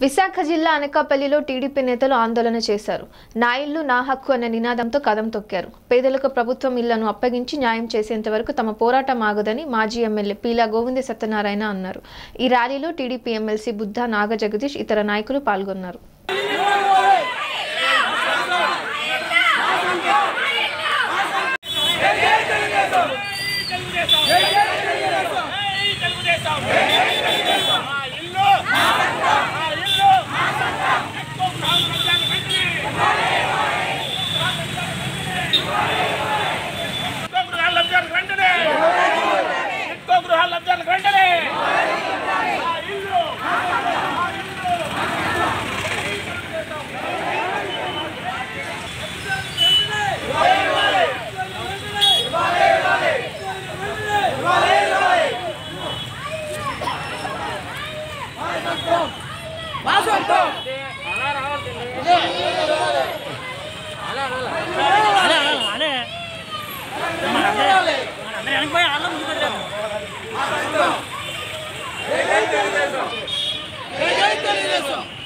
విశాఖ జిల్లా అనకాపల్లిలో టీడీపీ నేతలు ఆందోళన చేశారు నా ఇల్లు నా హక్కు అనే నినాదంతో కదం తొక్కారు పేదలకు ప్రభుత్వం ఇళ్లను అప్పగించి న్యాయం చేసేంత వరకు తమ పోరాటం ఆగదని మాజీ ఎమ్మెల్యే పీలా గోవింద సత్యనారాయణ అన్నారు ఈ ర్యాలీలో టీడీపీ ఎమ్మెల్సీ బుద్ధ నాగ జగదీష్ ఇతర నాయకులు పాల్గొన్నారు గృహాల లబ్ధాలకు వెంటనే ఎక్కువ గృహాల లబ్ధాలకు వెంటనే ఆ ఇల్లు జై తెలుగుదేశం